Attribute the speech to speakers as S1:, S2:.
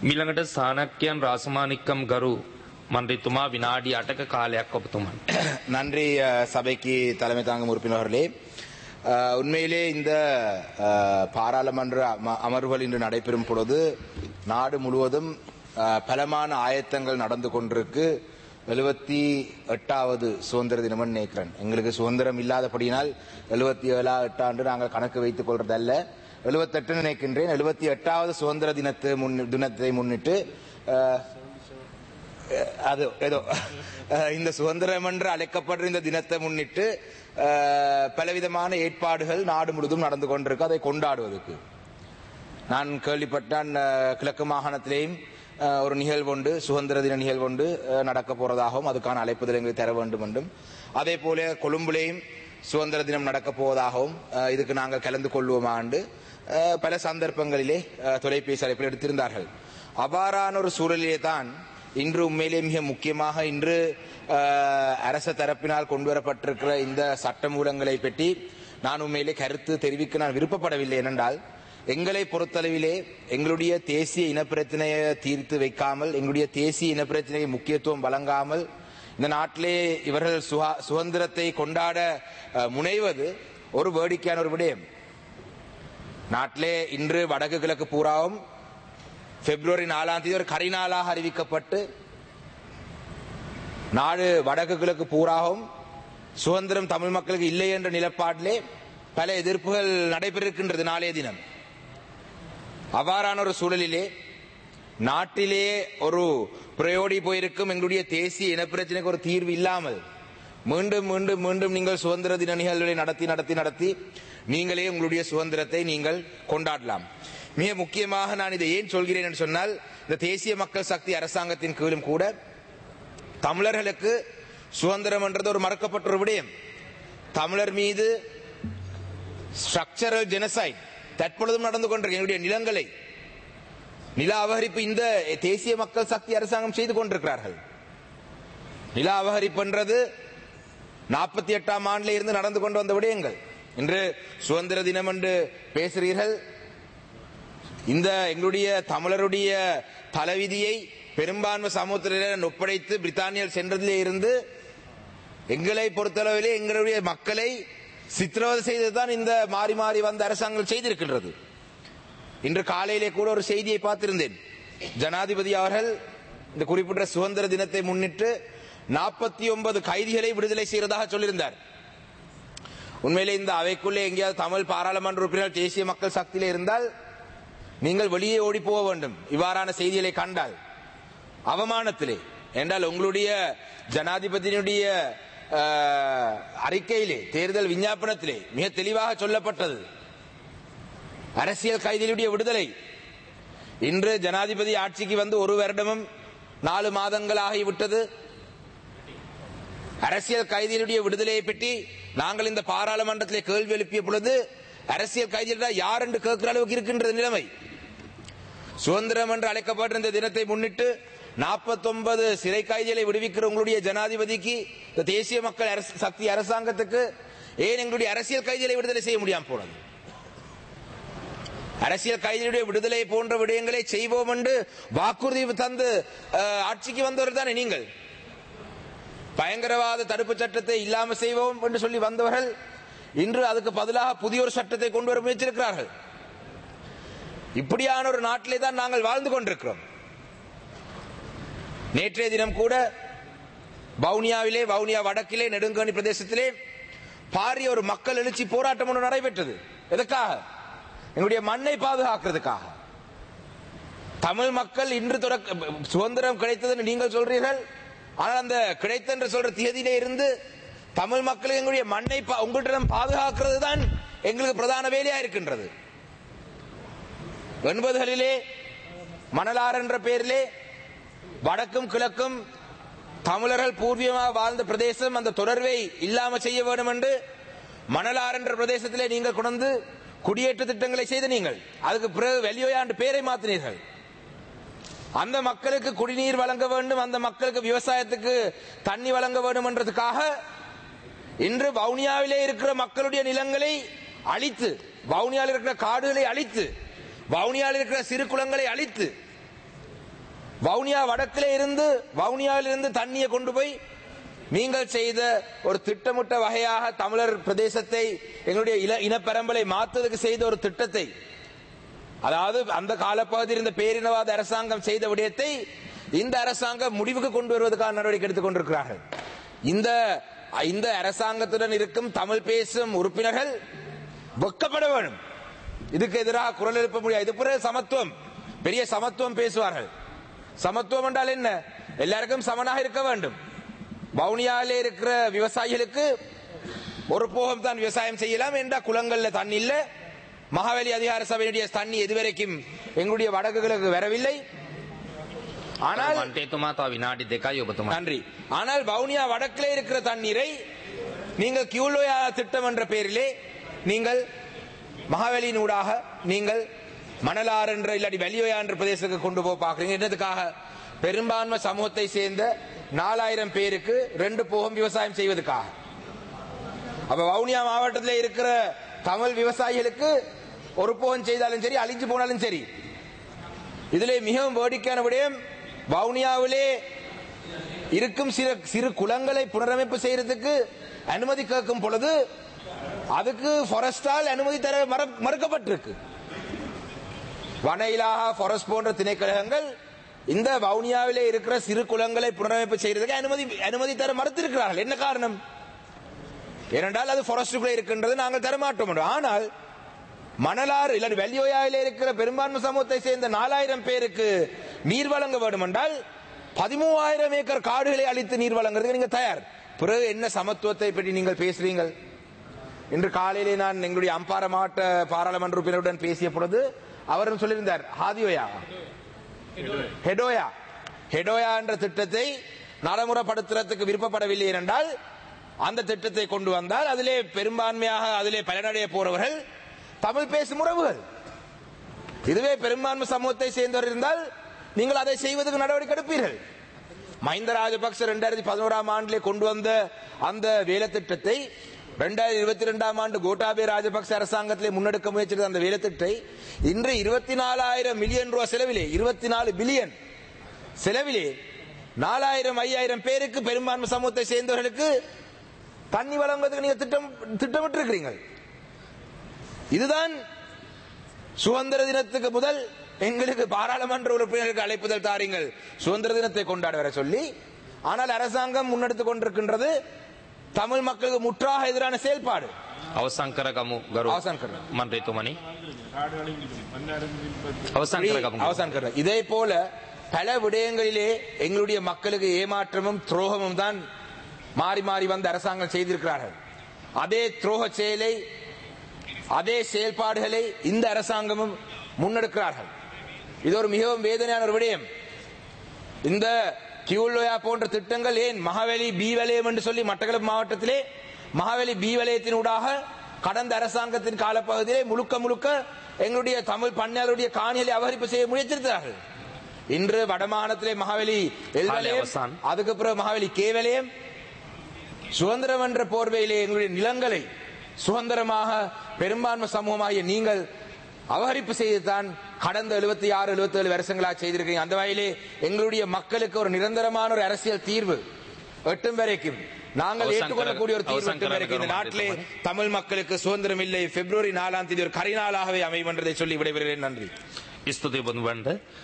S1: මීළඟට සානක්‍යයන් රාසමානික්කම් ගරු මන්ත්‍රීතුමා විනාඩි 8ක කාලයක් ඔබතුමන්.
S2: நன்றி அஹ், சபைக்கு தலைமை தாங்கும் உறுப்பினர்களே அஹ், உண்மையிலே இந்த அஹ், பாராளுமன்ற அம- அமர்வுகள் இன்று நடைபெறும் பொழுது நாடு முழுவதும் அஹ், பலமான ஆயத்தங்கள் நடந்து கொண்டிருக்கு எழுபத்தி எட்டாவது சுதந்திர தினம்னு நினைக்கிறேன் எங்களுக்கு சுதந்திரம் இல்லாதபடியினால் எழுபத்தி ஏழா எட்டாண்டு நாங்கள் கணக்கு வைத்துக் கொள்றதல்ல எழுபத்தெட்டு நினைக்கின்றேன் எழுபத்தி எட்டாவது சுதந்திர தினத்தை முன் தினத்தை முன்னிட்டு அஹ், அது ஏதோ அஹ், இந்த சுதந்திரம் என்று அழைக்கப்படுற இந்த தினத்தை முன்னிட்டு அஹ், பலவிதமான ஏற்பாடுகள் நாடு முழுவதும் நடந்து கொண்டிருக்கு அதை கொண்டாடுவதற்கு நான் கேள்விப்பட்டான் அஹ், கிழக்கு மாகாணத்திலேயும் அஹ், ஒரு நிகழ்வுண்டு சுதந்திர தின நிகழ்வுண்டு அஹ், நடக்க போறதாகவும் அதுக்கான அழைப்புதல் எங்களுக்கு தர வேண்டும் என்றும் அதே போல கொழும்புலேயும் சுதந்திர தினம் நடக்க போவதாகவும் அஹ், இதுக்கு நாங்கள் கலந்து கொள்வோமாண்டு அஹ், பல சந்தர்ப்பங்களிலே அஹ், தொலைபேசி அழைப்பில் எடுத்திருந்தார்கள் அவ்வாறான ஒரு சூழலிலே தான் இன்று உண்மையிலே மிக முக்கியமாக இன்று அஹ், அரச தரப்பினால் கொண்டு வரப்பட்டிருக்கிற இந்த சட்டமூலங்களை பற்றி நான் உண்மையிலே கருத்து தெரிவிக்க நான் விருப்பப்படவில்லை ஏனென்றால் எங்களை பொறுத்தளவிலே எங்களுடைய தேசிய இனப்பிரச்சனையை தீர்த்து வைக்காமல் எங்களுடைய தேசிய இனப்பிரச்சனையை முக்கியத்துவம் வழங்காமல் இந்த நாட்டிலே இவர்கள் சுகா- சுதந்திரத்தை கொண்டாட அஹ், முனைவது ஒரு வேடிக்கையான ஒரு விடயம் நாட்டிலே இன்று வடக்கு கிழக்கு பூராவும் பிப்ரவரி நாலாம் தேதி ஒரு கரிநாளாக அறிவிக்கப்பட்டு நாடு வடக்கு கிழக்கு பூராவும் சுதந்திரம் தமிழ் மக்களுக்கு இல்லை என்ற நிலப்பாட்டிலே பல எதிர்ப்புகள் நடைபெற்றிருக்கின்றது நாளைய தினம் அவ்வாறான ஒரு சூழலிலே நாட்டிலே ஒரு பிரயோடி போயிருக்கும் எங்களுடைய தேசிய இனப்பிரச்சனைக்கு ஒரு தீர்வு இல்லாமல் மீண்டும் மீண்டும் மீண்டும் நீங்கள் சுதந்திர தின நிகழ்வுகளை நடத்தி நடத்தி நடத்தி நீங்களே உங்களுடைய சுதந்திரத்தை நீங்கள் கொண்டாடலாம் மிக முக்கியமாக நான் இதை ஏன் சொல்கிறேன் என்று சொன்னால் இந்த தேசிய மக்கள் சக்தி அரசாங்கத்தின் கீழும் கூட தமிழர்களுக்கு சுதந்திரம் என்றது ஒரு மறக்கப்பட்ட ஒரு விடயம் தமிழர் மீது ஸ்ட்ரக்சரல் ஜெனசைட் தற்பொழுதும் நடந்து கொண்டிருக்க என்னுடைய நிலங்களை நில அபகரிப்பு இந்த தேசிய மக்கள் சக்தி அரசாங்கம் செய்து கொண்டிருக்கிறார்கள் நில அபகரிப்பு என்றது நாற்பத்தி எட்டாம் ஆண்டில் இருந்து நடந்து கொண்டு வந்த விடயங்கள் இன்று சுதந்திர தினம் என்று பேசுகிறீர்கள் இந்த எங்களுடைய தமிழருடைய தலைவிதியை பெரும்பான்மை சமூகத்தினர் ஒப்படைத்து பிரித்தானியல் சென்றதிலே இருந்து எங்களை பொறுத்தளவிலே எங்களுடைய மக்களை சித்திரவதை செய்ததுதான் இந்த மாறி மாறி வந்த அரசாங்கம் செய்திருக்கின்றது இன்று காலையிலே கூட ஒரு செய்தியை பார்த்திருந்தேன் ஜனாதிபதி அவர்கள் இந்த குறிப்பிட்ட சுதந்திர தினத்தை முன்னிட்டு நாற்பத்தி ஒன்பது கைதிகளை விடுதலை செய்வதாக சொல்லியிருந்தார் உண்மையிலே இந்த அவைக்குள்ளே எங்கேயாவது தமிழ் பாராளுமன்ற உறுப்பினர் தேசிய மக்கள் சக்தியிலே இருந்தால் நீங்கள் வெளியே ஓடி போக வேண்டும் இவ்வாறான செய்திகளை கண்டால் அவமானத்திலே என்றால் உங்களுடைய ஜனாதிபதியினுடைய அஹ், அறிக்கையிலே தேர்தல் விஞ்ஞாபனத்திலே மிக தெளிவாக சொல்லப்பட்டது அரசியல் கைதிகளுடைய விடுதலை இன்று ஜனாதிபதி ஆட்சிக்கு வந்து ஒரு வருடமும் நாலு மாதங்கள் ஆகிவிட்டது அரசியல் கைதிகளுடைய விடுதலையை பற்றி நாங்கள் இந்த பாராளுமன்றத்திலே கேள்வி எழுப்பிய பொழுது அரசியல் கைதிகள் யார் என்று கேட்கிற அளவுக்கு இருக்கின்றது நிலைமை சுதந்திரம் என்று அழைக்கப்பட்ட இந்த தினத்தை முன்னிட்டு 49 சிறை கைதிகளை விடுவிக்கிற உங்களுடைய ஜனாதிபதிக்கு இந்த தேசிய மக்கள் அரசு- சக்தி அரசாங்கத்துக்கு ஏன் எங்களுடைய அரசியல் கைதிகளை விடுதலை செய்ய முடியாமல் போனது அரசியல் கைதிகளுடைய விடுதலை போன்ற விடயங்களை செய்வோம் என்று வாக்குறுதி தந்து அஹ், ஆட்சிக்கு வந்தவர் தானே நீங்கள் பயங்கரவாத தடுப்பு சட்டத்தை இல்லாமல் செய்வோம் என்று சொல்லி வந்தவர்கள் இன்று அதுக்கு பதிலாக புதிய ஒரு சட்டத்தை கொண்டு வர முயற்சிருக்கிறார்கள் இப்படியான ஒரு நாட்டிலே தான் நாங்கள் வாழ்ந்து கொண்டிருக்கிறோம் நேற்றைய தினம் கூட வவுனியாவிலே வவுனியா வடக்கிலே நெடுங்கணி பிரதேசத்திலே பாரிய ஒரு மக்கள் எழுச்சி போராட்டம் ஒன்று நடைபெற்றது எதற்காக எங்களுடைய மண்ணை பாதுகாக்கிறதுக்காக தமிழ் மக்கள் இன்று தொடக்க சுதந்திரம் கிடைத்தது நீங்கள் சொல்றீர்கள் ஆனால் அந்த கிடைத்த என்று சொல்ற தேதியிலே இருந்து தமிழ் மக்கள் எங்களுடைய மண்ணை பா- உங்களிடம் பாதுகாக்கிறது தான் எங்களுக்கு பிரதான வேலையா இருக்கின்றது எண்பதுகளிலே மணலார் என்ற பெயரிலே வடக்கும் கிழக்கும் தமிழர்கள் பூர்வீகமாக வாழ்ந்த பிரதேசம் அந்த தொடர்பை இல்லாம செய்ய வேண்டும் என்று மணலார் என்ற பிரதேசத்திலே நீங்கள் கொண்டு குடியேற்ற திட்டங்களை செய்த நீங்கள் அதுக்கு பிறகு வெளியோயா என்ற பெயரை மாற்றினீர்கள் அந்த மக்களுக்கு குடிநீர் வழங்க வேண்டும் அந்த மக்களுக்கு விவசாயத்துக்கு தண்ணி வழங்க வேண்டும் என்றதுக்காக இன்று வவுனியாவிலே இருக்கிற மக்களுடைய நிலங்களை அழித்து வவுனியாவில் இருக்கிற காடுகளை அழித்து வவுனியாவில் இருக்கிற சிறு குளங்களை அழித்து வவுனியா வடக்கிலே இருந்து வவுனியாவிலிருந்து தண்ணியை கொண்டு போய் நீங்கள் செய்த ஒரு திட்டமிட்ட வகையாக தமிழர் பிரதேசத்தை எங்களுடைய இன இனப்பெரம்பலை மாற்றுவதற்கு செய்த ஒரு திட்டத்தை அதாவது அந்த காலப்பகுதியில் இருந்த பேரினவாத அரசாங்கம் செய்த விடயத்தை இந்த அரசாங்கம் முடிவுக்கு கொண்டு வருவதற்கான நடவடிக்கை எடுத்துக் கொண்டிருக்கிறார்கள் இந்த இந்த அரசாங்கத்துடன் இருக்கும் தமிழ் பேசும் உறுப்பினர்கள் வெக்கப்பட வேண்டும் இதுக்கு எதிராக குரல் எழுப்ப முடியாது இது பிறகு சமத்துவம் பெரிய சமத்துவம் பேசுவார்கள் சமத்துவம் என்றால் என்ன எல்லாருக்கும் சமனாக இருக்க வேண்டும் வவுனியாவிலே இருக்கிற விவசாயிகளுக்கு ஒரு போகம் தான் விவசாயம் செய்யலாம் என்ற குளங்கள்ல தண்ணி இல்ல மகாவலி அதிகார சபையினுடைய தண்ணி எதுவரைக்கும் எங்களுடைய வடக்குகளுக்கு வரவில்லை ஆனால்
S1: මන්ටේතුමා තව විනාඩි දෙකයි ඔබතුමා.
S2: நன்றி ஆனால் வவுனியா வடக்கிலே இருக்கிற தண்ணீரை நீங்கள் கியூலோயா திட்டம் என்ற பெயரிலே நீங்கள் மகாவலியின் ஊடாக நீங்கள் மணலாறு என்ற இல்லாட்டி வெளியோயா என்ற பிரதேசத்துக்கு கொண்டு போக பார்க்குறீங்க என்னதுக்காக பெரும்பான்மை சமூகத்தை சேர்ந்த நாலாயிரம் பேருக்கு ரெண்டு போகம் விவசாயம் செய்வதற்காக அப்ப வவுனியா மாவட்டத்தில் இருக்கிற தமிழ் விவசாயிகளுக்கு ஒரு போகம் செய்தாலும் சரி அழிஞ்சு போனாலும் சரி இதிலே மிகவும் வேடிக்கையான விடயம் வவுனியாவிலே இருக்கும் சிறு சிறு குளங்களை புனரமைப்பு செய்யறதுக்கு அனுமதி கேட்கும் பொழுது அதுக்கு ஃபாரஸ்டால் அனுமதி தர மற- மறுக்கப்பட்டிருக்கு வன இலாகா ஃபாரஸ்ட் போன்ற திணைக்களங்கள் இந்த வவுனியாவிலே இருக்கிற சிறு குளங்களை புனரமைப்பு செய்யறதுக்கு அனுமதி அனுமதி தர மறுத்திருக்கிறார்கள் என்ன காரணம் ஏனென்றால் அது ஃபாரஸ்டுக்குள்ளே இருக்கின்றது நாங்கள் தரமாட்டோம் என்று. ஆனால் மணலாறு இல்லாட்டி வெள்ளியோயாவிலே இருக்கிற பெரும்பான்மை சமூகத்தை சேர்ந்த நாலாயிரம் பேருக்கு நீர் வழங்க வேண்டும் என்றால் பதிமூவாயிரம் ஏக்கர் காடுகளை அழித்து நீர் வழங்குறதுக்கு நீங்க தயார் பிறகு என்ன சமத்துவத்தை பற்றி நீங்கள் பேசுறீங்கள் இன்று காலையிலே நான் எங்களுடைய அம்பாறை மாவட்ட பாராளுமன்ற உறுப்பினருடன் பேசிய பொழுது அவரும் சொல்லியிருந்தார் ஹாதியோயா ஹெடோயா ஹெடோயா என்ற திட்டத்தை நடைமுறைப்படுத்துறதுக்கு விருப்பப்படவில்லை என்றால் அந்த திட்டத்தை கொண்டு வந்தால் அதிலே பெரும்பான்மையாக அதிலே பயனடைய போறவர்கள் தமிழ் பேசும் உறவுகள் இதுவே பெரும்பான்மை சமூகத்தை சேர்ந்தவர் இருந்தால் நீங்கள் அதை செய்வதற்கு நடவடிக்கை எடுப்பீர்கள் மஹிந்த ராஜபக்ச இரண்டாயிரத்தி பதினோராம் ஆண்டிலே கொண்டு வந்த அந்த வேலை திட்டத்தை இரண்டாயிரத்தி இருபத்தி ரெண்டாம் ஆண்டு கோட்டாபே ராஜபக்ச அரசாங்கத்திலே முன்னெடுக்க முயற்சித்த அந்த வேலை திட்டத்தை இன்று இருபத்தி நாலாயிரம் மில்லியன் ரூபாய் செலவிலே இருபத்தி நாலு பில்லியன் செலவிலே நாலாயிரம் ஐயாயிரம் பேருக்கு பெரும்பான்மை சமூகத்தை சேர்ந்தவர்களுக்கு தண்ணி வழங்குவதற்கு நீங்க திட்டம் திட்டமிட்டிருக்கிறீர்கள் இதுதான் சுதந்திர தினத்துக்கு முதல் எங்களுக்கு பாராளுமன்ற உறுப்பினர்களுக்கு அழைப்புதல் தாருங்கள் சுதந்திர தினத்தை கொண்டாட வர சொல்லி ஆனால் அரசாங்கம் முன்னெடுத்துக் கொண்டிருக்கின்றது தமிழ் மக்களுக்கு முற்றாக எதிரான செயல்பாடு
S1: අවසං කරගමු ගරු
S2: අවසන් කරන්න.
S1: මන්ත්‍රීතුමනි. අවසං කරගමු.
S2: அவசான் கர்ற. இதே போல பல விடயங்களிலே எங்களுடைய மக்களுக்கு ஏமாற்றமும் துரோகமும் தான் மாறி மாறி வந்த அரசாங்கம் செய்திருக்கிறார்கள் அதே துரோக செயலை அதே செயல்பாடுகளை இந்த அரசாங்கமும் முன்னெடுக்கிறார்கள் இது ஒரு மிகவும் வேதனையான ஒரு விடயம் இந்த கியூலோயா போன்ற திட்டங்கள் ஏன் மகாவலி பி வலயம் என்று சொல்லி மட்டக்களப்பு மாவட்டத்திலே மகாவலி பி வலயத்தினூடாக கடந்த அரசாங்கத்தின் காலப்பகுதியிலே முழுக்க முழுக்க எங்களுடைய தமிழ் பண்ணையாளருடைய காணிகளை அபகரிப்பு செய்ய முயற்சித்தார்கள் இன்று வடமாகாணத்திலே மகாவலி எல்
S1: காலை
S2: வலயம்,
S1: அவசான்.
S2: அதுக்கு பிறகு மகாவலி கே வலயம் சுதந்திரம் என்ற போர்வையிலே எங்களுடைய நிலங்களை சுதந்திரமாக பெரும்பான்மை சமூகமாகிய நீங்கள் அபகரிப்பு செய்துதான் கடந்த 76 ஆறு எழுபத்தி ஏழு வருஷங்களாக செய்திருக்கீங்க அந்த வகையிலே எங்களுடைய மக்களுக்கு ஒரு நிரந்தரமான ஒரு அரசியல் தீர்வு எட்டும் வரைக்கும் நாங்கள்
S1: அவசங்கர-
S2: ஏற்றுக்கொள்ளக்கூடிய ஒரு தீர்வு எட்டும்
S1: அவசங்கர
S2: வரைக்கும் இந்த
S1: கருமாதி
S2: நாட்டிலே
S1: தமனி.
S2: தமிழ் மக்களுக்கு சுதந்திரம் இல்லை பிப்ரவரி நாலாம் தேதி ஒரு கரிநாளாகவே அமையும் என்றதை சொல்லி விடைபெறுகிறேன் நன்றி
S1: ස්තුතියි බොඳුවන්ට